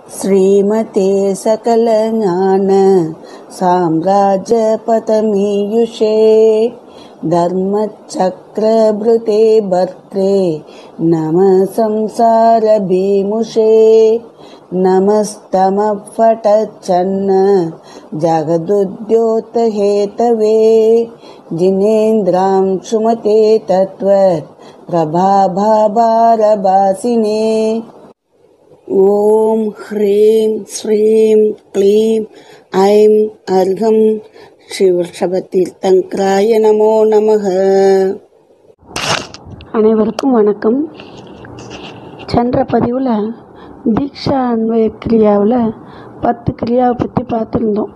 श्रीमते सकलज्ञान साम्राज्यपतमीयुषे धर्मचक्रभृते भर्त्रे नमः संसारभीमुषे नमस्तमः फटच्छन्न जगदुद्योतहेतवे जिनेन्द्रां सुमते तत्त्वत् प्रभाभारभासिने ॐ ह्रीं श्रीं क्लीं ऐं अर्घं சிவஷபத்தீர்த்தங்கராய நமோ நமக அனைவருக்கும் வணக்கம் சென்ற பதிவில் தீக்ஷா அன்வய கிரியாவில் பத்து கிரியாவை பற்றி பார்த்துருந்தோம்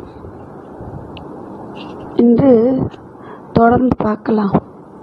இன்று தொடர்ந்து பார்க்கலாம்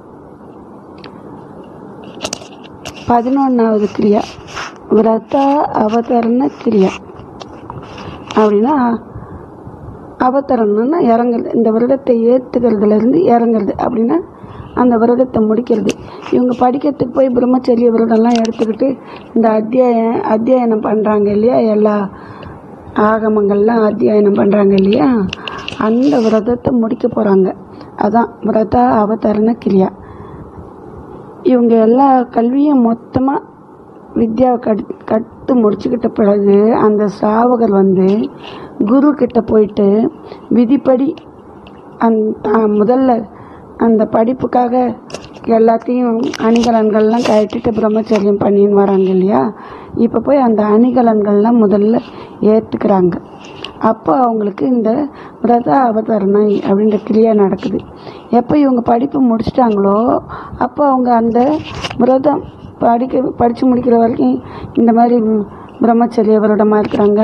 பதினொன்றாவது கிரியா விரத அவதரண கிரியா அப்படின்னா அவதரணம்னா இறங்குறது இந்த விரதத்தை ஏற்றுக்கிறதுலேருந்து இறங்குறது அப்படின்னா அந்த விரதத்தை முடிக்கிறது இவங்க படிக்கிறதுக்கு போய் பிரம்மச்சரிய விரதம்லாம் எடுத்துக்கிட்டு இந்த அத்தியாயம் அத்தியாயனம் பண்ணுறாங்க இல்லையா எல்லா ஆகமங்கள்லாம் அத்தியாயனம் பண்ணுறாங்க இல்லையா அந்த விரதத்தை முடிக்க போகிறாங்க அதான் விரத அவதரண கிரியா இவங்க எல்லா கல்வியும் மொத்தமாக வித்யாவை கட் கட்டு முடிச்சுக்கிட்ட பிறகு அந்த சாவகர் வந்து குரு கிட்ட போயிட்டு விதிப்படி அந் தான் முதல்ல அந்த படிப்புக்காக எல்லாத்தையும் அணிகலன்கள்லாம் கட்டிட்டு பிரம்மச்சரியம் பண்ணின்னு வராங்க இல்லையா இப்போ போய் அந்த அணிகலன்கள்லாம் முதல்ல ஏற்றுக்கிறாங்க அப்போ அவங்களுக்கு இந்த விரத அவதரணை அப்படின்ற கிரியா நடக்குது எப்போ இவங்க படிப்பு முடிச்சிட்டாங்களோ அப்போ அவங்க அந்த விரதம் படிக்க படித்து முடிக்கிற வரைக்கும் இந்த மாதிரி பிரம்மச்சரிய விரதமாக இருக்கிறாங்க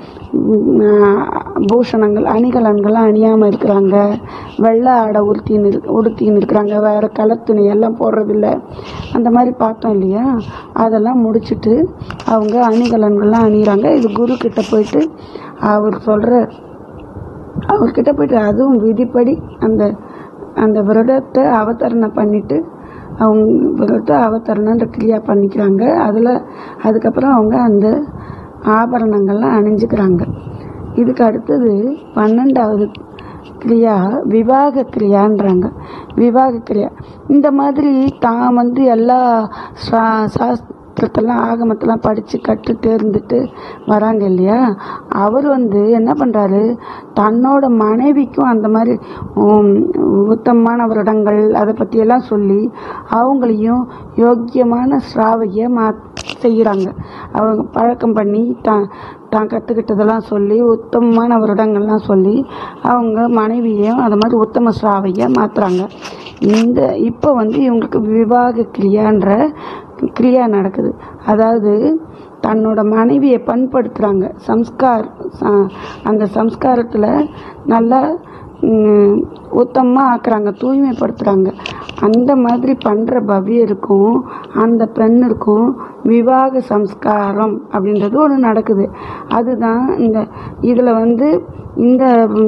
பூஷணங்கள் அணிகலன்கள்லாம் அணியாமல் இருக்கிறாங்க வெள்ளை ஆடை உடுத்தின்னு இரு உடுத்தின்னு இருக்கிறாங்க வேறு கலர் துணி எல்லாம் போடுறதில்ல அந்த மாதிரி பார்த்தோம் இல்லையா அதெல்லாம் முடிச்சுட்டு அவங்க அணிகலன்கள்லாம் அணிகிறாங்க இது குரு கிட்ட போயிட்டு அவர் சொல்கிற அவர்கிட்ட போயிட்டு அதுவும் விதிப்படி அந்த அந்த விரதத்தை அவதரணம் பண்ணிவிட்டு அவங்க விரத அவதரணன்ற கிரியா பண்ணிக்கிறாங்க அதில் அதுக்கப்புறம் அவங்க அந்த ஆபரணங்கள்லாம் அணிஞ்சுக்கிறாங்க இதுக்கு அடுத்தது பன்னெண்டாவது கிரியா விவாக கிரியான்றாங்க விவாக கிரியா இந்த மாதிரி தான் வந்து எல்லா சா சாஸ்திரத்தெல்லாம் ஆகமத்தெல்லாம் படித்து கற்று தேர்ந்துட்டு வராங்க இல்லையா அவர் வந்து என்ன பண்ணுறாரு தன்னோட மனைவிக்கும் அந்த மாதிரி உத்தமமான வருடங்கள் அதை பற்றியெல்லாம் சொல்லி அவங்களையும் யோக்கியமான ஸ்ராவையை மா செய்கிறாங்க அவங்க பழக்கம் பண்ணி தான் தான் கற்றுக்கிட்டதெல்லாம் சொல்லி உத்தமமான வருடங்கள்லாம் சொல்லி அவங்க மனைவியையும் அது மாதிரி உத்தம ஸ்ராவையை மாற்றுறாங்க இந்த இப்போ வந்து இவங்களுக்கு விவாக கிரியான்ற கிரியா நடக்குது அதாவது தன்னோட மனைவியை பண்படுத்துகிறாங்க சம்ஸ்கார் அந்த சம்ஸ்காரத்தில் நல்லா உத்தமமாக ஆக்குறாங்க தூய்மைப்படுத்துகிறாங்க அந்த மாதிரி பண்ணுற பவ்யருக்கும் அந்த பெண்ணிற்கும் விவாக சம்ஸ்காரம் அப்படின்றது ஒன்று நடக்குது அதுதான் இந்த இதில் வந்து இந்த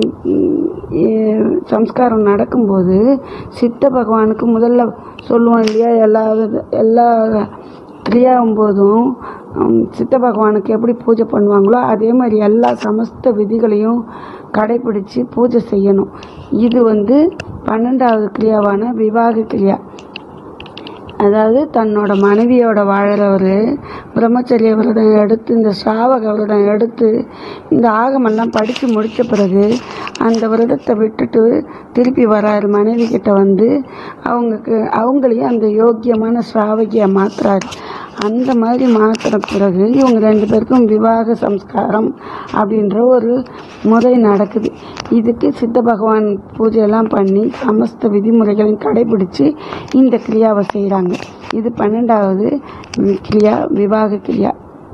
சம்ஸ்காரம் நடக்கும்போது சித்த பகவானுக்கு முதல்ல சொல்லுவோம் இல்லையா எல்லா எல்லா கிரியாகும் போதும் சித்த பகவானுக்கு எப்படி பூஜை பண்ணுவாங்களோ அதே மாதிரி எல்லா சமஸ்த விதிகளையும் கடைபிடிச்சு பூஜை செய்யணும் இது வந்து பன்னெண்டாவது கிரியாவான விவாக கிரியா அதாவது தன்னோட மனைவியோட வாழறவர் பிரம்மச்சரிய விரதம் எடுத்து இந்த சாவக விரதம் எடுத்து இந்த ஆகமெல்லாம் படித்து முடித்த பிறகு அந்த விரதத்தை விட்டுட்டு திருப்பி வராரு மனைவி கிட்ட வந்து அவங்களுக்கு அவங்களையும் அந்த யோக்கியமான சாவகியை மாற்றுறாரு அந்த மாதிரி மாற்றின பிறகு இவங்க ரெண்டு பேருக்கும் விவாக சம்ஸ்காரம் அப்படின்ற ஒரு முறை நடக்குது இதுக்கு சித்த பகவான் பூஜையெல்லாம் பண்ணி சமஸ்த விதிமுறைகளையும் கடைபிடிச்சு இந்த கிரியாவை செய்கிறாங்க இது பன்னெண்டாவது கிரியா விவாக கிரியா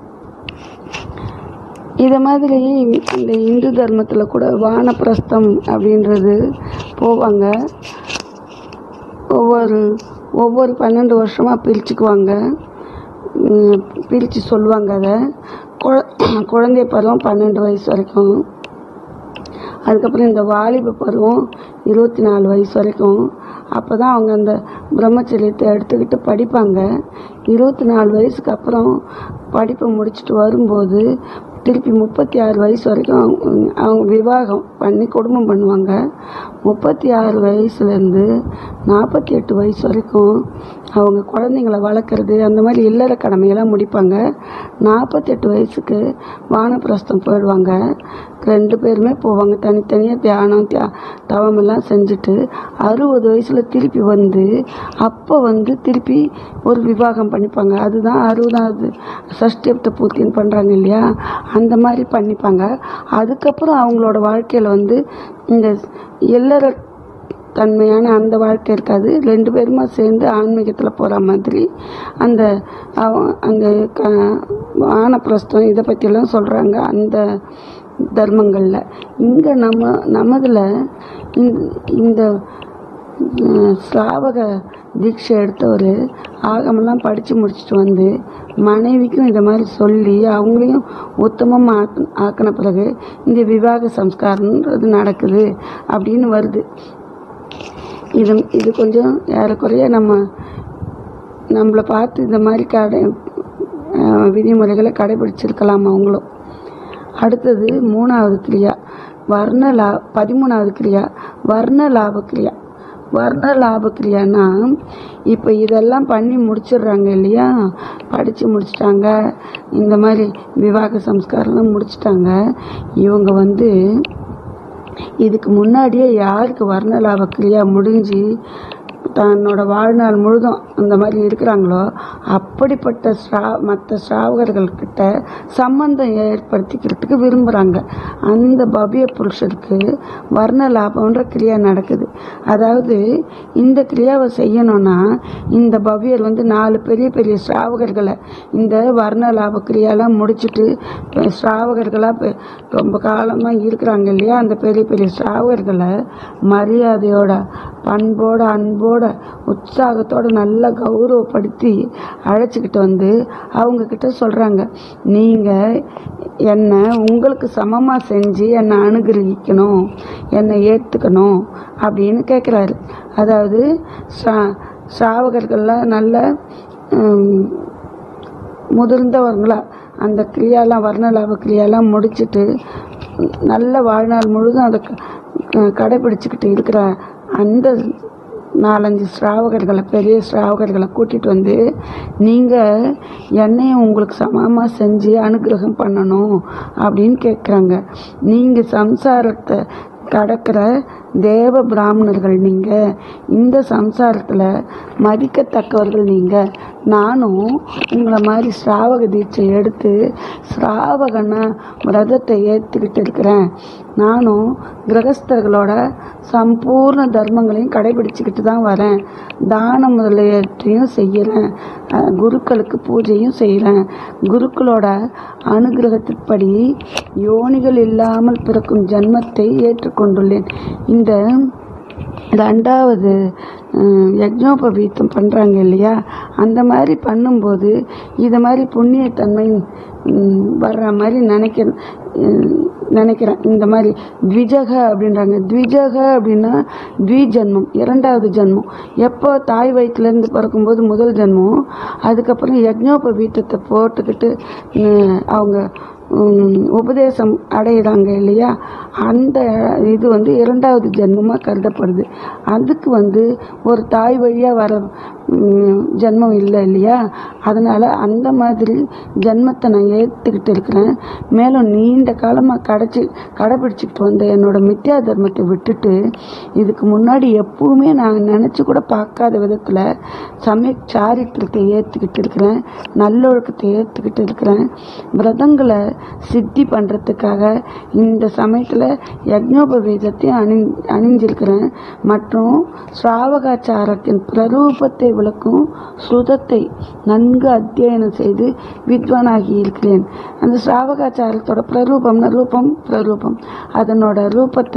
இதை மாதிரி இந்த இந்து தர்மத்தில் கூட வானப்பிரஸ்தம் அப்படின்றது போவாங்க ஒவ்வொரு ஒவ்வொரு பன்னெண்டு வருஷமாக பிரிச்சுக்குவாங்க பிரித்து சொல்லுவாங்க அதை குழ குழந்தை பருவம் பன்னெண்டு வயசு வரைக்கும் அதுக்கப்புறம் இந்த வாலிப பருவம் இருபத்தி நாலு வயசு வரைக்கும் அப்போ தான் அவங்க அந்த பிரம்மச்சரியத்தை எடுத்துக்கிட்டு படிப்பாங்க இருபத்தி நாலு வயசுக்கு அப்புறம் படிப்பை முடிச்சுட்டு வரும்போது திருப்பி முப்பத்தி ஆறு வயசு வரைக்கும் அவங்க அவங்க விவாகம் பண்ணி குடும்பம் பண்ணுவாங்க முப்பத்தி ஆறு வயசுலேருந்து நாற்பத்தி எட்டு வயசு வரைக்கும் அவங்க குழந்தைங்கள வளர்க்குறது அந்த மாதிரி இல்லற கடமையெல்லாம் முடிப்பாங்க நாற்பத்தெட்டு வயசுக்கு வானப்பிரஸ்தம் போயிடுவாங்க ரெண்டு பேருமே போவாங்க தனித்தனியாக தியானம் தியா தவமெல்லாம் செஞ்சுட்டு அறுபது வயசில் திருப்பி வந்து அப்போ வந்து திருப்பி ஒரு விவாகம் பண்ணிப்பாங்க அதுதான் அறுபதாவது சஷ்டியப்த பூர்த்தின்னு பண்ணுறாங்க இல்லையா அந்த மாதிரி பண்ணிப்பாங்க அதுக்கப்புறம் அவங்களோட வாழ்க்கையில் வந்து இந்த இல்லற தன்மையான அந்த வாழ்க்கை இருக்காது ரெண்டு பேருமா சேர்ந்து ஆன்மீகத்தில் போகிற மாதிரி அந்த அவ- அந்த க வானப்பிரஸ்தம் இதை பற்றியெல்லாம் சொல்கிறாங்க அந்த தர்மங்களில் இங்கே நம்ம நமதில் இந்த அஹ், ஸ்ராவக தீட்சை எடுத்தவர் ஆகமெல்லாம் படித்து முடிச்சுட்டு வந்து மனைவிக்கும் இதை மாதிரி சொல்லி அவங்களையும் உத்தமமாக ஆக்கு ஆக்கின பிறகு இந்த விவாக சம்ஸ்காரம்ன்றது நடக்குது அப்படின்னு வருது இது இது கொஞ்சம் ஏறக்குறைய நம்ம நம்மளை பார்த்து இந்த மாதிரி கடை அஹ், விதிமுறைகளை கடைபிடிச்சிருக்கலாம் அவங்களும் அடுத்தது மூணாவது கிரியா வர்ண லா பதிமூணாவது கிரியா வர்ண லாப கிரியா வர்ண லாப கிரியானா இப்போ இதெல்லாம் பண்ணி முடிச்சிடுறாங்க இல்லையா படித்து முடிச்சிட்டாங்க இந்த மாதிரி விவாக சம்ஸ்காரம்லாம் முடிச்சிட்டாங்க இவங்க வந்து இதுக்கு முன்னாடியே யாருக்கு வர்ண லாப கிரியா முடிஞ்சு தன்னோட வாழ்நாள் முழுதும் அந்த மாதிரி இருக்கிறாங்களோ அப்படிப்பட்ட ஸ்ரா மற்ற ஸ்ராவகர்கள்கிட்ட சம்பந்தம் ஏற்படுத்திக்கிறதுக்கு விரும்புகிறாங்க அந்த பவ்ய புருஷருக்கு வர்ண லாபம்ன்ற கிரியா நடக்குது அதாவது இந்த கிரியாவை செய்யணும்னா இந்த பவ்யர் வந்து நாலு பெரிய பெரிய ஸ்ராவகர்களை இந்த வர்ண லாப கிரியாலாம் முடிச்சுட்டு இப்ப ஸ்ராவகர்களாக இப்ப ரொம்ப காலமாக இருக்கிறாங்க இல்லையா அந்த பெரிய பெரிய ஸ்ராவகர்களை மரியாதையோட பண்போட அன்போட உற்சாகத்தோட நல்லா கௌரவப்படுத்தி அழைச்சிக்கிட்டு வந்து அவங்க கிட்ட சொல்கிறாங்க நீங்கள் என்னை உங்களுக்கு சமமாக செஞ்சு என்னை அனுகிரகிக்கணும் என்னை ஏற்றுக்கணும் அப்படின்னு கேட்குறாரு அதாவது ஸ்ரா ஸ்ராவகர்கள்லாம் நல்ல ஹம், முதிர்ந்தவங்களா அந்த கிரியாலாம் வர்ணலாப கிரியாலாம் முடிச்சிட்டு நல்ல வாழ்நாள் முழுதும் அதை க- க- கடைபிடிச்சுக்கிட்டு இருக்கிற அந்த நாலஞ்சு ஸ்ராவகர்களை பெரிய ஸ்ராவகர்களை கூட்டிகிட்டு வந்து நீங்கள் என்னையும் உங்களுக்கு சமமாக செஞ்சு அனுகிரகம் பண்ணணும் அப்படின்னு கேட்குறாங்க நீங்கள் சம்சாரத்தை கடக்கிற தேவ பிராமணர்கள் நீங்கள் இந்த சம்சாரத்தில் மதிக்கத்தக்கவர்கள் நீங்கள் நானும் உங்களை மாதிரி ஸ்ராவக தீட்சை எடுத்து ஸ்ராவகன விரதத்தை ஏற்றுக்கிட்டு இருக்கிறேன் நானும் கிரகஸ்தர்களோட சம்பூர்ண தர்மங்களையும் கடைபிடிச்சிக்கிட்டு தான் வரேன் தானம் முதலியவற்றையும் செய்கிறேன் அஹ், குருக்களுக்கு பூஜையும் செய்கிறேன் குருக்களோட அனுகிரகத்தின்படி யோனிகள் இல்லாமல் பிறக்கும் ஜென்மத்தை ஏற்றுக்கொண்டுள்ளேன் இந்த ரெண்டாவது அஹ், யஜ்னோபவீத்தம் பண்ணுறாங்க இல்லையா அந்த மாதிரி பண்ணும்போது இதை மாதிரி புண்ணியத்தன்மை ம், வர்ற மாதிரி நினைக்க ம், நினைக்கிறேன் இந்த மாதிரி த்விஜக அப்படின்றாங்க த்விஜக அப்படின்னா த்விஜன்மம் இரண்டாவது ஜென்மம் எப்போ தாய் வயிற்றுலேருந்து பிறக்கும்போது முதல் ஜென்மம் அதுக்கப்புறம் யஜ்னோபவீத்தத்தை போட்டுக்கிட்டு ம், அவங்க ம், உபதேசம் அடையிறாங்க இல்லையா அந்த இது வந்து இரண்டாவது ஜென்மமாக கருதப்படுது அதுக்கு வந்து ஒரு தாய் வழியாக வர ம், ஜென்மம் இல்லை இல்லையா அதனால் அந்த மாதிரி ஜென்மத்தை நான் ஏற்றுக்கிட்டு இருக்கிறேன் மேலும் நீண்ட காலமாக கடைச்சி கடைபிடிச்சிக்கிட்டு வந்த என்னோட மித்யா தர்மத்தை விட்டுட்டு இதுக்கு முன்னாடி எப்பவுமே நான் நினச்சி கூட பார்க்காத விதத்தில் சமய சாரித்திரத்தை ஏற்றுக்கிட்டு இருக்கிறேன் நல்லொழுக்கத்தை ஏற்றுக்கிட்டு இருக்கிறேன் விரதங்களை சித்தி பண்ணுறதுக்காக இந்த சமயத்தில் யஜ்னோபவீதத்தையும் அணி அணிஞ்சிருக்கிறேன் மற்றும் ஸ்ராவகாச்சாரத்தின் பிரரூபத்தை விளக்கும் சுதத்தை நன்கு அத்தியனம் செய்து வித்வானாகி இருக்கிறேன் அந்த ஸ்ராவகாச்சாரத்தோட பிரரூபம்னா ரூபம் பிரரூபம் அதனோட ரூபத்தை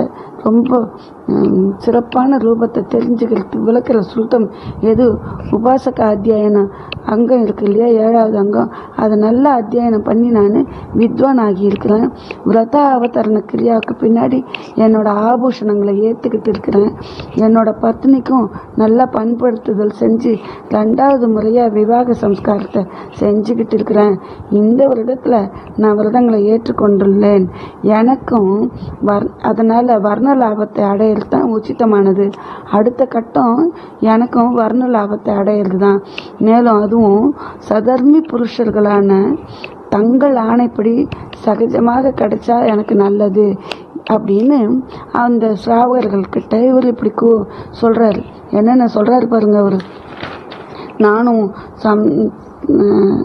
ரொம்ப ம், சிறப்பான ரூபத்தை தெரிஞ்சுக்கிறதுக்கு விளக்குற சுத்தம் எது உபாசக அத்தியாயனம் அங்கம் இருக்கு இல்லையா ஏழாவது அங்கம் அதை நல்லா அத்தியாயனம் பண்ணி நான் வித்வான் ஆகியிருக்கிறேன் விரத அவதரண கிரியாவுக்கு பின்னாடி என்னோட ஆபூஷணங்களை ஏற்றுக்கிட்டு இருக்கிறேன் என்னோட பத்னிக்கும் நல்லா பண்படுத்துதல் செஞ்சு ரெண்டாவது முறையாக விவாக சம்ஸ்காரத்தை செஞ்சுக்கிட்டு இருக்கிறேன் இந்த வருடத்தில் நான் விரதங்களை ஏற்றுக்கொண்டுள்ளேன் எனக்கும் வர் அதனால் வர்ண லாபத்தை அடையிறது தான் உச்சிதமானது அடுத்த கட்டம் எனக்கும் வர்ண லாபத்தை அடையிறது தான் மேலும் அதுவும் சதர்மி புருஷர்களான தங்கள் ஆணைப்படி சகஜமாக கிடைச்சா எனக்கு நல்லது அப்படின்னு அந்த ஸ்ராவகர்கள்கிட்ட இவர் இப்படி கூ சொல்கிறாரு என்னென்ன சொல்கிறாரு பாருங்க அவர் நானும் சம் அஹ்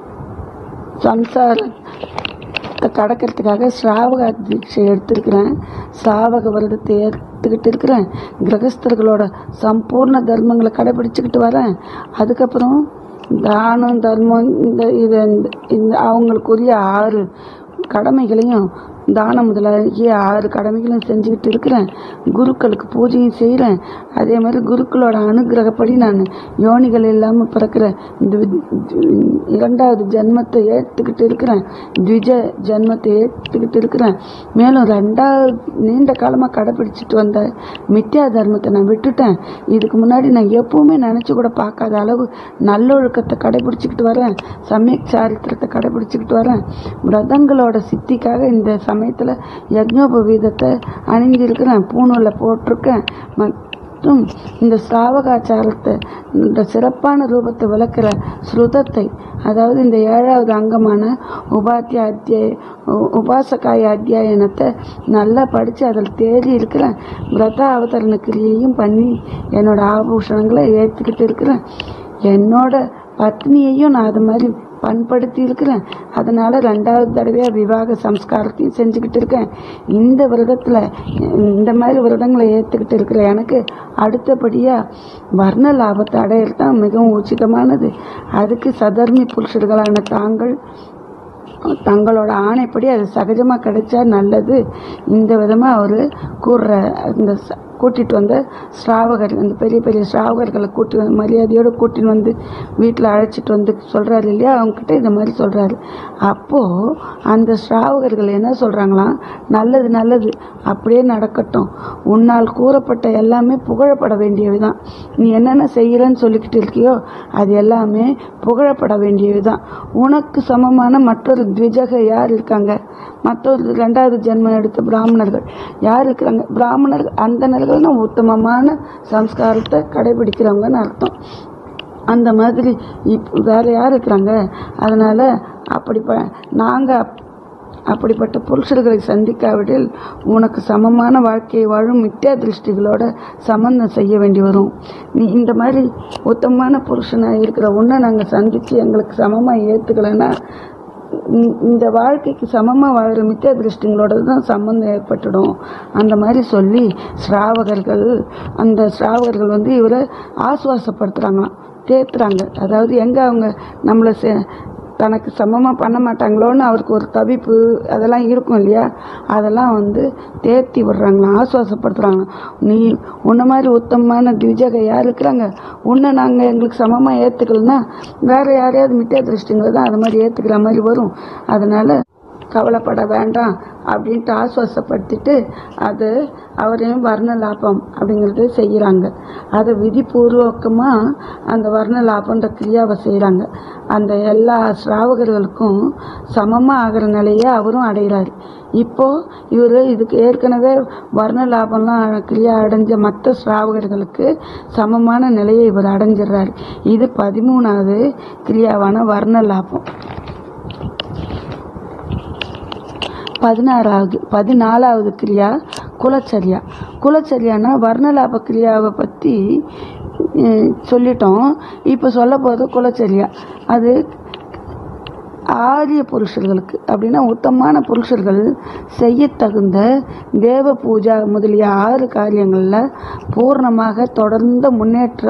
சம்சாரத்தை கடக்கிறதுக்காக ஸ்ராவக தீட்சை எடுத்திருக்கிறேன் ஸ்ராவக விரதத்தை ஏற்றுக்கிட்டு இருக்கிறேன் கிரகஸ்தர்களோட சம்பூர்ண தர்மங்களை கடைபிடிச்சுக்கிட்டு வரேன் அதுக்கப்புறம் தானம் தர்மம் இந்த இது இந்த- இந்த அவங்களுக்குரிய ஆறு கடமைகளையும் தானம் முதலாகிய ஆறு கடமைகளையும் செஞ்சுக்கிட்டு இருக்கிறேன் குருக்களுக்கு பூஜையும் செய்கிறேன் அதே மாதிரி குருக்களோட அனுகிரகப்படி நான் யோனிகள் இல்லாமல் பிறக்கிற இந்த வி- இரண்டாவது ஜென்மத்தை ஏற்றுக்கிட்டு இருக்கிறேன் த்விஜ ஜென்மத்தை ஏற்றுக்கிட்டு இருக்கிறேன் மேலும் ரெண்டாவது நீண்ட காலமாக கடைப்பிடிச்சிட்டு வந்த மித்யா தர்மத்தை நான் விட்டுட்டேன் இதுக்கு முன்னாடி நான் எப்பவுமே நினச்சி கூட பார்க்காத அளவு நல்லொழுக்கத்தை கடைபிடிச்சிக்கிட்டு வரேன் சமயக் சாரித்திரத்தை கடைபிடிச்சிக்கிட்டு வரேன் விரதங்களோட சித்திக்காக இந்த சமயத்தில் யஜ்னோபவீதத்தை அணிஞ்சிருக்கிறேன் பூணூலை போட்டிருக்கேன் மற்றும் இந்த ஸ்ராவகாச்சாரத்தை இந்த சிறப்பான ரூபத்தை விளக்குற ஸ்ருதத்தை அதாவது இந்த ஏழாவது அங்கமான உபாத்திய அத்தியாய உ- உபாசகாய அத்தியாயனத்தை நல்லா படித்து அதில் தேடி இருக்கிறேன் விரத அவதரண கிரியையும் பண்ணி என்னோட ஆபூஷணங்களை ஏற்றுக்கிட்டு இருக்கிறேன் என்னோட பத்னியையும் நான் அது மாதிரி பண்படுத்தி இருக்கிறேன் அதனால ரெண்டாவது தடவையாக விவாக சம்ஸ்காரத்தையும் செஞ்சுக்கிட்டு இருக்கேன் இந்த விரதத்தில் இந்த மாதிரி விரதங்களை ஏற்றுக்கிட்டு இருக்கிற எனக்கு அடுத்தபடியாக வர்ண லாபத்தை அடையிறது தான் மிகவும் உச்சிதமானது அதுக்கு சதர்மி புருஷர்களான தாங்கள் தங்களோட ஆணைப்படி அது சகஜமாக கிடைச்சா நல்லது இந்த விதமாக அவர் கூறுற இந்த ச- கூட்டிட்டு வந்த ஸ்ராவகர் அந்த பெரிய பெரிய ஸ்ராவகர்களை கூட்டி வந்து மரியாதையோடு கூட்டின்னு வந்து வீட்டில் அழைச்சிட்டு வந்து சொல்கிறாரு இல்லையா அவங்கக்கிட்ட இந்த மாதிரி சொல்கிறாரு அப்போது அந்த ஸ்ராவகர்கள் என்ன சொல்கிறாங்களாம் நல்லது நல்லது அப்படியே நடக்கட்டும் உன்னால் கூறப்பட்ட எல்லாமே புகழப்பட வேண்டியது தான் நீ என்னென்ன செய்கிறேன்னு சொல்லிக்கிட்டு இருக்கியோ அது எல்லாமே புகழப்பட வேண்டியது தான் உனக்கு சமமான மற்றொரு த்விஜக யார் இருக்காங்க மற்றொரு ரெண்டாவது ஜென்மம் எடுத்த பிராமணர்கள் யார் இருக்கிறாங்க பிராமணர்கள் அந்தணர்கள்னா உத்தமமான சம்ஸ்காரத்தை கடைபிடிக்கிறவங்கன்னு அர்த்தம் அந்த மாதிரி இப் வேற யார் இருக்கிறாங்க அதனால் அப்படி ப நாங்கள் அப்படிப்பட்ட புருஷர்களை சந்திக்காவிடில் உனக்கு சமமான வாழ்க்கையை வாழும் மித்யா திருஷ்டிகளோட சம்பந்தம் செய்ய வேண்டி வரும் நீ இந்த மாதிரி உத்தமமான புருஷனாக இருக்கிற உன்னை நாங்கள் சந்தித்து எங்களுக்கு சமமாக ஏற்றுக்கலைன்னா இந்த- இந்த வாழ்க்கைக்கு சமமாக வாழ்கிற மித்யா திருஷ்டிங்களோட தான் சம்பந்தம் ஏற்பட்டுடும் அந்த மாதிரி சொல்லி ஸ்ராவகர்கள் அந்த ஸ்ராவகர்கள் வந்து இவரை ஆசுவாசப்படுத்துகிறாங்களாம் தேத்துறாங்க அதாவது எங்கே அவங்க நம்மளை செ தனக்கு சமமாக பண்ண மாட்டாங்களோன்னு அவருக்கு ஒரு தவிப்பு அதெல்லாம் இருக்கும் இல்லையா அதெல்லாம் வந்து தேத்தி விடுறாங்களாம் ஆசுவாசப்படுத்துகிறாங்களாம் நீ உன்ன மாதிரி உத்தமமான த்விஜக யார் இருக்கிறாங்க உன்னை நாங்கள் எங்களுக்கு சமமாக ஏற்றுக்கலன்னா வேறு யாரையாவது மித்தியா திருஷ்டிங்களை தான் அது மாதிரி ஏற்றுக்கிற மாதிரி வரும் அதனால் கவலைப்பட வேண்டாம் அப்படின்ட்டு ஆசுவாசப்படுத்திட்டு அது அவரையும் வர்ண லாபம் அப்படிங்கிறது செய்கிறாங்க அதை விதிபூர்வக்கமாக அந்த வர்ண லாபன்ற கிரியாவை செய்கிறாங்க அந்த எல்லா ஸ்ராவகர்களுக்கும் சமமாக ஆகிற நிலையை அவரும் அடைகிறாரு இப்போ இவர் இதுக்கு ஏற்கனவே வர்ண லாபம்லாம் கிரியா அடைஞ்ச மற்ற ஸ்ராவகர்களுக்கு சமமான நிலையை இவர் அடைஞ்சிடுறாரு இது பதிமூணாவது கிரியாவான வர்ண லாபம் பதினாறாவது பதினாலாவது கிரியா குலச்சரியா குலச்சரியானா வர்ணலாப கிரியாவை பற்றி சொல்லிட்டோம் இப்போ சொல்ல போகிறது குலச்சரியா அது ஆரிய புருஷர்களுக்கு அப்படின்னா உத்தமமான புருஷர்கள் செய்ய தகுந்த தேவ பூஜா முதலிய ஆறு காரியங்களில் பூர்ணமாக தொடர்ந்த முன்னேற்றம்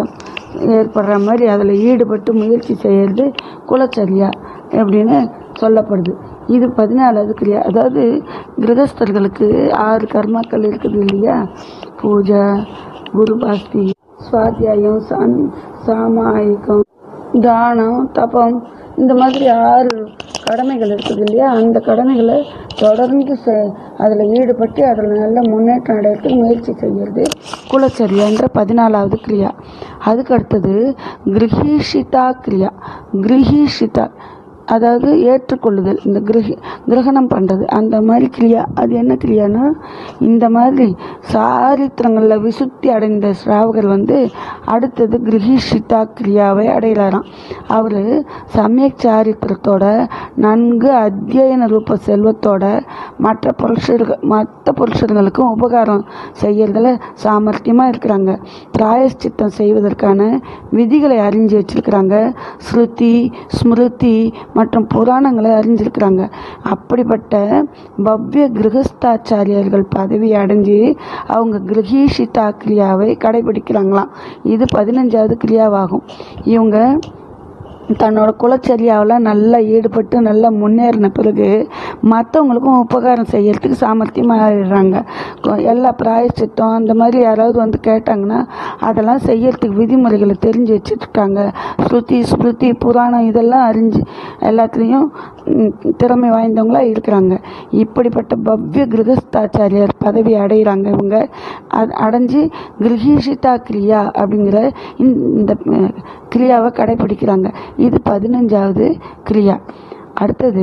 ஏற்படுற மாதிரி அதில் ஈடுபட்டு முயற்சி செய்கிறது குலச்சரியா அப்படின்னு சொல்லப்படுது இது பதினாலாவது கிரியா அதாவது கிரகஸ்தர்களுக்கு ஆறு கர்மாக்கள் இருக்குது இல்லையா பூஜா குருபாஸ்தி சுவாத்தியாயம் சம் சாமாயிகம் தானம் தபம் இந்த மாதிரி ஆறு கடமைகள் இருக்குது இல்லையா அந்த கடமைகளை தொடர்ந்து செ அதில் ஈடுபட்டு அதில் நல்ல முன்னேற்றம் அடையிறதுக்கு முயற்சி செய்கிறது குலச்சரியான்ற பதினாலாவது கிரியா அதுக்கு அடுத்தது கிரகீஷிதா கிரியா கிரகீஷிதா அதாவது ஏற்றுக்கொள்ளுதல் இந்த கிரகி கிரகணம் பண்ணுறது அந்த மாதிரி கிரியா அது என்ன கிரியானா இந்த மாதிரி சாரித்திரங்களில் விசுத்தி அடைந்த ஸ்ராவகர் வந்து அடுத்தது கிரகிஷிதா கிரியாவை அடைகிறாராம் அவர் சமயக் சாரித்திரத்தோட நன்கு அத்தியன ரூப செல்வத்தோட மற்ற புருஷர்கள் மற்ற புருஷர்களுக்கும் உபகாரம் செய்யறதுல சாமர்த்தியமாக இருக்கிறாங்க பிராயஷ்சித்தம் செய்வதற்கான விதிகளை அறிஞ்சு வச்சிருக்கிறாங்க ஸ்ருதி ஸ்மிருதி மற்றும் புராணங்களை அறிஞ்சிருக்கிறாங்க அப்படிப்பட்ட பவ்ய கிரகஸ்தாச்சாரியர்கள் பதவி அடைஞ்சு அவங்க கிரகீஷிதா கிரியாவை கடைபிடிக்கிறாங்களாம் இது பதினஞ்சாவது கிரியாவாகும் இவங்க தன்னோட குலச்சரியாவில் நல்லா ஈடுபட்டு நல்லா முன்னேறின பிறகு மற்றவங்களுக்கும் உபகாரம் செய்யறதுக்கு சாமர்த்தியமாக ஆயிடுறாங்க கொ- எல்லா பிராயச்சித்தம் அந்த மாதிரி யாராவது வந்து கேட்டாங்கன்னா அதெல்லாம் செய்யறதுக்கு விதிமுறைகளை தெரிஞ்சு வச்சுருக்காங்க ஸ்ருதி ஸ்மிருதி புராணம் இதெல்லாம் அறிஞ்சு எல்லாத்துலேயும் ம், திறமை வாய்ந்தவங்களா இருக்கிறாங்க இப்படிப்பட்ட பவ்ய கிரகஸ்தாச்சாரியர் பதவி அடைகிறாங்க இவங்க அது அடைஞ்சு கிரகீஷிதா கிரியா அப்படிங்கிற இந்த இந்த, அஹ், கிரியாவை கடைபிடிக்கிறாங்க இது பதினஞ்சாவது கிரியா அடுத்தது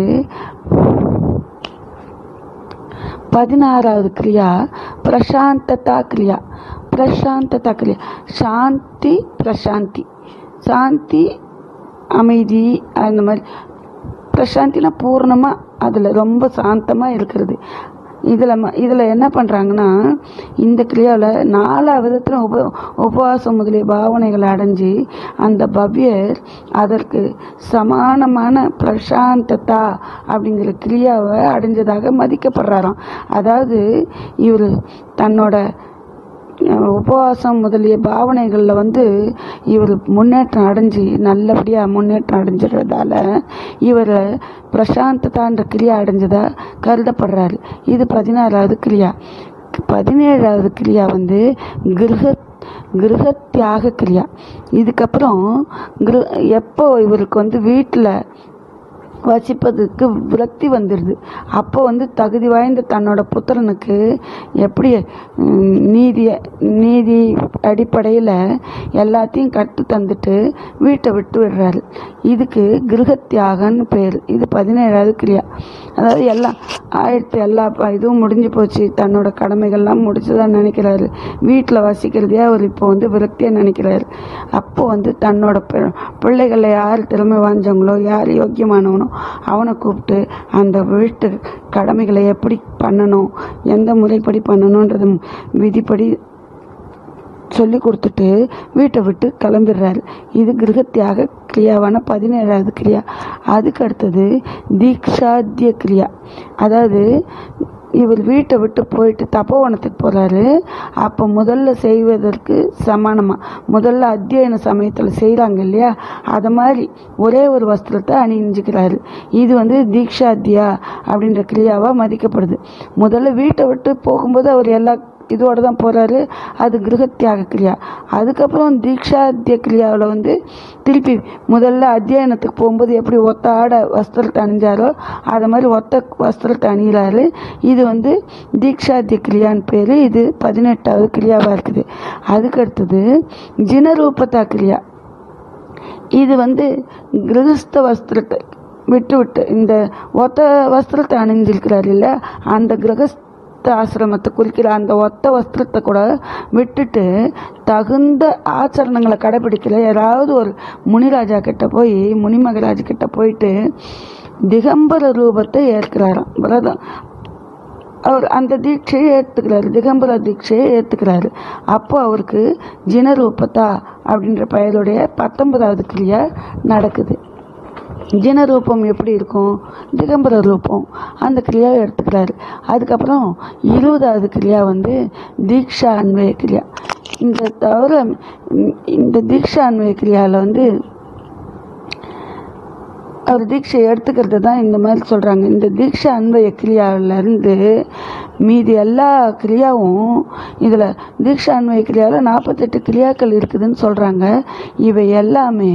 பதினாறாவது கிரியா பிரசாந்ததா கிரியா பிரசாந்ததா கிரியா சாந்தி பிரசாந்தி சாந்தி அமைதி அந்த மாதிரி பிரசாந்தினா பூர்ணமாக அதில் ரொம்ப சாந்தமாக இருக்கிறது இதில் ம இதில் என்ன பண்ணுறாங்கன்னா இந்த கிரியாவில் நாலா விதத்தில் உப உபவாசம் முதலிய பாவனைகளை அடைஞ்சு அந்த பவ்யர் அதற்கு சமானமான பிரசாந்ததா அப்படிங்கிற கிரியாவை அடைஞ்சதாக மதிக்கப்படுறாராம் அதாவது இவர் தன்னோட அஹ் உபவாசம் முதலிய பாவனைகளில் வந்து இவர் முன்னேற்றம் அடைஞ்சு நல்லபடியாக முன்னேற்றம் அடைஞ்சிடுறதால இவர் பிரசாந்ததான்ற கிரியா அடைஞ்சதா கருதப்படுறாரு இது பதினாறாவது கிரியா பதினேழாவது கிரியா வந்து கிருஹ கிருஹத்தியாக கிரியா இதுக்கப்புறம் கிரு எப்போ இவருக்கு வந்து வீட்டில் வசிப்பதற்கு விரக்தி வந்துடுது அப்போ வந்து தகுதி வாய்ந்த தன்னோட புத்திரனுக்கு எப்படி ம், நீதிய நீதி அடிப்படையில் எல்லாத்தையும் கற்று தந்துட்டு வீட்டை விட்டு விடுறாரு இதுக்கு கிருகத்தியாகன்னு பேர் இது பதினேழாவது கிரியா அதாவது எல்லாம் ஆயிரத்தி எல்லா ப- இதுவும் முடிஞ்சு போச்சு தன்னோட கடமைகள்லாம் முடிச்சுதான் நினைக்கிறாரு வீட்டில் வசிக்கிறதே அவர் இப்போ வந்து விரக்தியாக நினைக்கிறாரு அப்போ வந்து தன்னோட பி- பிள்ளைகளை யார் திறமை வாய்ஞ்சவங்களோ யார் யோக்கியமானவனோ அவனை கூப்பிட்டு அந்த வீட்டு கடமைகளை எப்படி பண்ணணும் எந்த முறைப்படி பண்ணணுன்றது விதிப்படி சொல்லி கொடுத்துட்டு வீட்டை விட்டு கிளம்பிடுறாரு இது கிரகத்தியாக கிரியாவான பதினேழாவது கிரியா அதுக்கு அடுத்தது தீக்ஷாத்திய கிரியா அதாவது இவர் வீட்டை விட்டு போயிட்டு தபோவனத்துக்கு போகிறாரு அப்போ முதல்ல செய்வதற்கு சமானமாக முதல்ல அத்தியன சமயத்தில் செய்கிறாங்க இல்லையா அதை மாதிரி ஒரே ஒரு வஸ்திரத்தை அணிஞ்சுக்கிறாரு இது வந்து தீக்ஷாத்தியா அப்படின்ற கிரியாவாக மதிக்கப்படுது முதல்ல வீட்டை விட்டு போகும்போது அவர் எல்லா இதோட தான் போகிறாரு அது கிரகத்தியாக கிரியா அதுக்கப்புறம் தீக்ஷாத்திய கிரியாவில் வந்து திருப்பி முதல்ல அத்தியனத்துக்கு போகும்போது எப்படி ஒத்த ஆடை வஸ்திரத்தை அணிஞ்சாரோ அதை மாதிரி ஒத்த வஸ்திரத்தை அணிகிறாரு இது வந்து தீக்ஷாத்திய கிரியான்னு பேர் இது பதினெட்டாவது கிரியாவாக இருக்குது அதுக்கு அடுத்தது ஜினரூபதா கிரியா இது வந்து கிரகஸ்த வஸ்திரத்தை விட்டு விட்டு இந்த ஒத்த வஸ்திரத்தை அணிஞ்சிருக்கிறார் இல்லை அந்த கிரகஸ்த ஆசிரமத்தை குறிக்கிற அந்த ஒத்த வஸ்திரத்தை கூட விட்டுட்டு தகுந்த ஆச்சரணங்களை கடைபிடிக்கல யாராவது ஒரு முனிராஜா கிட்ட போய் முனிமகராஜ் கிட்ட போயிட்டு திகம்பர ரூபத்தை ஏற்கிறாராம் விரதம் அவர் அந்த தீட்சையை ஏற்றுக்கிறாரு திகம்பர தீட்சையை ஏற்றுக்கிறாரு அப்போ அவருக்கு ஜினரூபதா அப்படின்ற பெயருடைய பத்தொன்பதாவது கிரியா நடக்குது ஜன ரூபம் எப்படி இருக்கும் திகம்பர ரூபம் அந்த கிரியாவை எடுத்துக்கிறாரு அதுக்கப்புறம் இருபதாவது கிரியா வந்து தீக்ஷா அன்வய கிரியா இந்த தவிர ம், இந்த தீக்ஷா அன்வய கிரியாவில் வந்து அவர் தீட்சை எடுத்துக்கிறது தான் இந்த மாதிரி சொல்கிறாங்க இந்த தீட்சை அன்பய கிரியாவிலேருந்து மீதி எல்லா கிரியாவும் இதில் தீட்சை அன்வய கிரியாவில் நாற்பத்தெட்டு கிரியாக்கள் இருக்குதுன்னு சொல்கிறாங்க இவை எல்லாமே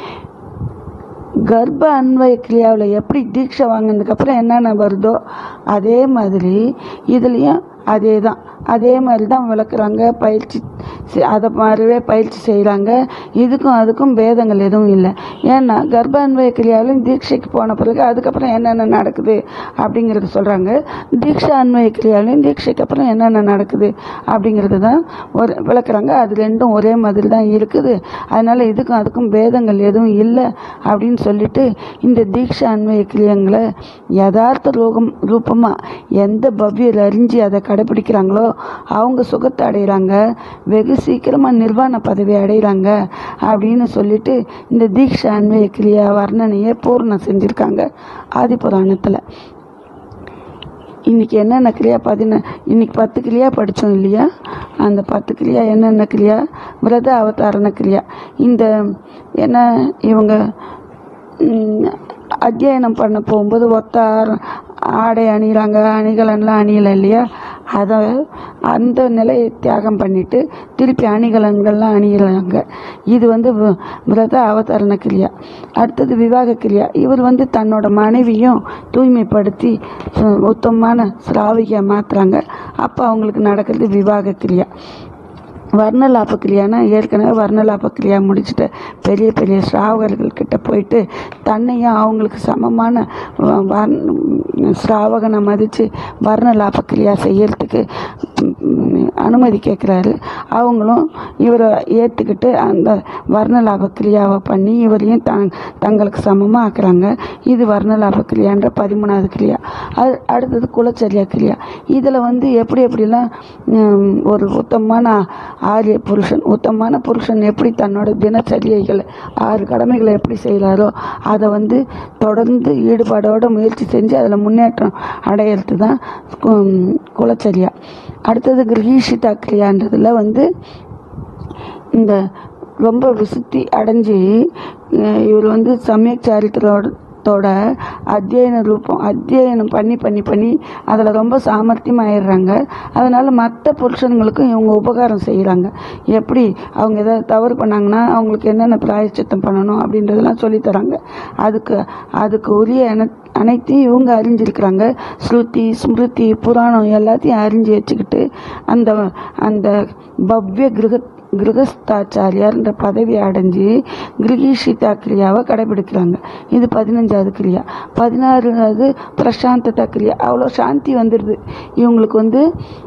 கர்ப்ப அன்வய கிரியாவில் எப்படி தீட்சை வாங்கினதுக்கப்புறம் என்னென்ன வருதோ அதே மாதிரி இதுலேயும் அதே தான் அதே மாதிரி தான் விளக்குறாங்க பயிற்சி செ- அதை மாதிரிவே பயிற்சி செய்கிறாங்க இதுக்கும் அதுக்கும் பேதங்கள் எதுவும் இல்லை ஏன்னா கர்ப்ப அன்வய கிரியாவிலையும் தீட்சைக்கு போன பிறகு அதுக்கப்புறம் என்னென்ன நடக்குது அப்படிங்கிறது சொல்கிறாங்க தீட்சா அன்வய கிரியாவிலையும் தீட்சைக்கு அப்புறம் என்னென்ன நடக்குது அப்படிங்கிறது தான் ஒரு விளக்குறாங்க அது ரெண்டும் ஒரே மாதிரி தான் இருக்குது அதனால் இதுக்கும் அதுக்கும் பேதங்கள் எதுவும் இல்லை அப்படின்னு சொல்லிட்டு இந்த தீட்சா அன்வய கிரியங்களை யதார்த்த ரூபம் ரூபமாக எந்த பவ்யர் அறிஞ்சு அதை கடைப்பிடிக்கிறாங்களோ அவங்க சுகத்தை அடைகிறாங்க வெகு சீக்கிரமாக நிர்வாண பதவி அடைகிறாங்க அப்படின்னு சொல்லிட்டு இந்த தீக்ஷா அன்வய கிரியா வர்ணனையை பூர்ணம் செஞ்சுருக்காங்க ஆதி புராணத்தில் இன்னைக்கு என்னென்ன கிரியா பதின இன்னைக்கு பத்து கிரியா படித்தோம் இல்லையா அந்த பத்து கிரியா என்னென்ன கிரியா விரத அவதாரண கிரியா இந்த என்ன இவங்க ம், அத்தியனம் பண்ண போகும்போது ஒத்த ஆர- ஆடை அணிகிறாங்க அணிகலன்லாம் அணியலை இல்லையா அதை அந்த நிலையை தியாகம் பண்ணிட்டு திருப்பி அணிகலன்கள்லாம் அணிகிறாங்க இது வந்து வி- விரத அவதரண கிரியா அடுத்தது விவாக கிரியா இவர் வந்து தன்னோட மனைவியும் தூய்மைப்படுத்தி சு- உத்தமமான சிராவிகியை மாற்றுறாங்க அப்போ அவங்களுக்கு நடக்கிறது விவாக கிரியா வர்ணலாப கிரியானா ஏற்கனவே வர்ணலாப கிரியா முடிச்சுட்டு பெரிய பெரிய ஸ்ராவகர்கள் கிட்ட போயிட்டு தன்னையும் அவங்களுக்கு சமமான வ- வர்ண- ஸ்ராவகனை மதித்து வர்ணலாப கிரியா செய்யறதுக்கு ம், அனுமதி கேட்குறாரு அவங்களும் இவரை ஏற்றுக்கிட்டு அந்த வர்ணலாப கிரியாவை பண்ணி இவரையும் தங் தங்களுக்கு சமமாக ஆக்குறாங்க இது வர்ணலாப கிரியான்ற பதிமூணாவது கிரியா அது அடுத்தது குலச்சரியா கிரியா இதில் வந்து எப்படி எப்படிலாம் ம், ஒரு உத்தமமான ஆரிய புருஷன் உத்தமமான புருஷன் எப்படி தன்னோட தினச்சரியைகளை ஆறு கடமைகளை எப்படி செய்கிறாரோ அதை வந்து தொடர்ந்து ஈடுபாடோட முயற்சி செஞ்சு அதில் முன்னேற்றம் அடையிறது தான் கு- குலச்சரியா அடுத்தது கிரகீஷிதா கிரியான்றதுல வந்து இந்த ரொம்ப விசுத்தி அடைஞ்சு அஹ் இவர் வந்து சமயக் சாரித்திரோட தோட அத்தியன ரூபம் அத்தியனம் பண்ணி பண்ணி பண்ணி அதில் ரொம்ப சாமர்த்தியமாயிடுறாங்க அதனால் மற்ற புருஷனுங்களுக்கும் இவங்க உபகாரம் செய்கிறாங்க எப்படி அவங்க ஏதாவது தவறு பண்ணாங்கன்னா அவங்களுக்கு என்னென்ன பிராயச்சித்தம் பண்ணணும் அப்படின்றதெல்லாம் சொல்லித் தராங்க அதுக்கு அதுக்கு உரிய அன- அனைத்தையும் இவங்க அறிஞ்சிருக்கிறாங்க ஸ்ருதி ஸ்மிருதி புராணம் எல்லாத்தையும் அறிஞ்சு வச்சுக்கிட்டு அந்த அந்த பவ்ய கிரக கிரகஸ்தாச்சாரியார்ன்ற பதவி அடைஞ்சு கிரகீஷிதா கிரியாவை கடைபிடிக்கிறாங்க இது பதினஞ்சாவது கிரியா பதினாறாவது பிரசாந்ததா கிரியா அவ்வளோ சாந்தி வந்துடுது இவங்களுக்கு வந்து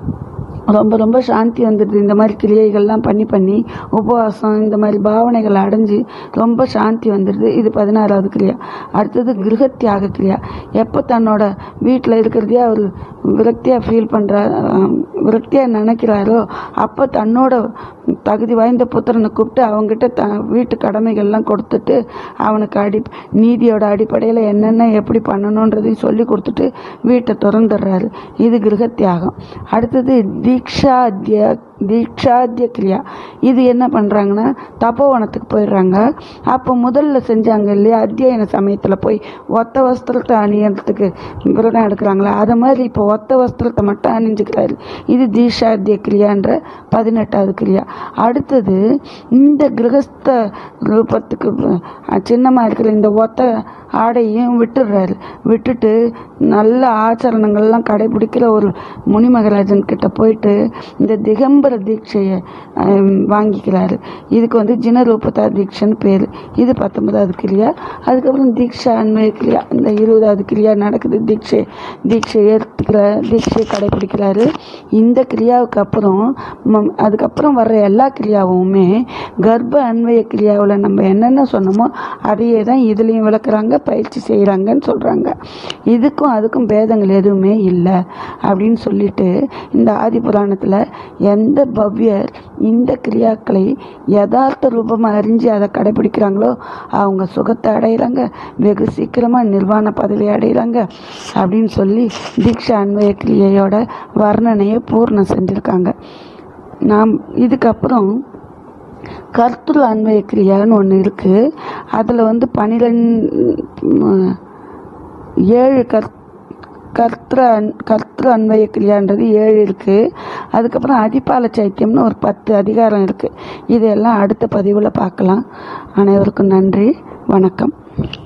ரொம்ப ரொம்ப சாந்தி வந்துடுது இந்த மாதிரி கிரியைகள்லாம் பண்ணி பண்ணி உபவாசம் இந்த மாதிரி பாவனைகள் அடைஞ்சு ரொம்ப சாந்தி வந்துடுது இது பதினாறாவது கிரியா அடுத்தது கிரக தியாக கிரியா எப்போ தன்னோட வீட்டில் இருக்கிறதையே அவர் விரக்தியாக ஃபீல் பண்ணுற விரக்தியாக நினைக்கிறாரோ அப்போ தன்னோட தகுதி வாய்ந்த புத்திரனை கூப்பிட்டு அவங்ககிட்ட த வீட்டு கடமைகள்லாம் கொடுத்துட்டு அவனுக்கு அடி நீதியோட அடிப்படையில் என்னென்ன எப்படி பண்ணணுன்றதையும் சொல்லி கொடுத்துட்டு வீட்டை திறந்துடுறாரு இது கிரக தியாகம் அடுத்தது தீக்ஷாத்திய தீக்ஷாத்திய கிரியா இது என்ன பண்ணுறாங்கன்னா தபோவனத்துக்கு போயிடுறாங்க அப்போ முதல்ல செஞ்சாங்க இல்லையா அத்தியன சமயத்தில் போய் ஒத்த வஸ்திரத்தை அணியறதுக்கு விரதம் எடுக்கிறாங்களா அதை மாதிரி இப்போ ஒத்த வஸ்திரத்தை மட்டும் அணிஞ்சுக்கிறாரு இது தீஷாத்திய கிரியான்ற பதினெட்டாவது கிரியா அடுத்தது இந்த கிரகஸ்த ரூபத்துக்கு சின்னமாக இருக்கிற இந்த ஒத்த ஆடையும் விட்டுடுறாரு விட்டுட்டு நல்ல ஆச்சரணங்கள்லாம் கடைபிடிக்கிற ஒரு முனி மகராஜன் கிட்ட போயிட்டு இந்த திகம்பர தீட்சையை ஆம், வாங்கிக்கிறாரு இதுக்கு வந்து ஜினரூபதா தீட்சைன்னு பேர் இது பத்தொன்பதாவது கிரியா அதுக்கப்புறம் தீக்ஷா அன்மய கிரியா இந்த இருபதாவது கிரியா நடக்குது தீட்சை தீட்சை ஏற்றுக்கிற தீட்சையை கடைபிடிக்கிறாரு இந்த கிரியாவுக்கு அப்புறம் ம- அதுக்கப்புறம் வர்ற எல்லா கிரியாவுமே கர்ப்ப அன்வய கிரியாவில் நம்ம என்னென்ன சொன்னோமோ அதையே தான் இதுலேயும் விளக்குறாங்க பயிற்சி செய்கிறாங்கன்னு சொல்கிறாங்க இதுக்கும் அதுக்கும் பேதங்கள் எதுவுமே இல்லை அப்படின்னு சொல்லிட்டு இந்த ஆதி புராணத்தில் எந்த பவ்யர் இந்த கிரியாக்களை யதார்த்த ரூபமாக அறிஞ்சு அதை கடைபிடிக்கிறாங்களோ அவங்க சுகத்தை அடையிறாங்க வெகு சீக்கிரமாக நிர்வாண பதவி அடையிறாங்க அப்படின்னு சொல்லி தீக்ஷா அன்வய கிரியையோட வர்ணனையை பூர்ணம் செஞ்சுருக்காங்க நாம் இதுக்கப்புறம் கர்த்துரு அன்வய கிரியான்னு ஒன்று இருக்குது அதில் வந்து பன்னிரெண்டு ஏழு கர் கர்த்திர அன் கர்த்திரு அன்வய கிரியான்றது ஏழு இருக்குது அதுக்கப்புறம் அதிபால சைத்தியம்னு ஒரு பத்து அதிகாரம் இருக்குது இதெல்லாம் அடுத்த பதிவில் பார்க்கலாம் அனைவருக்கும் நன்றி வணக்கம்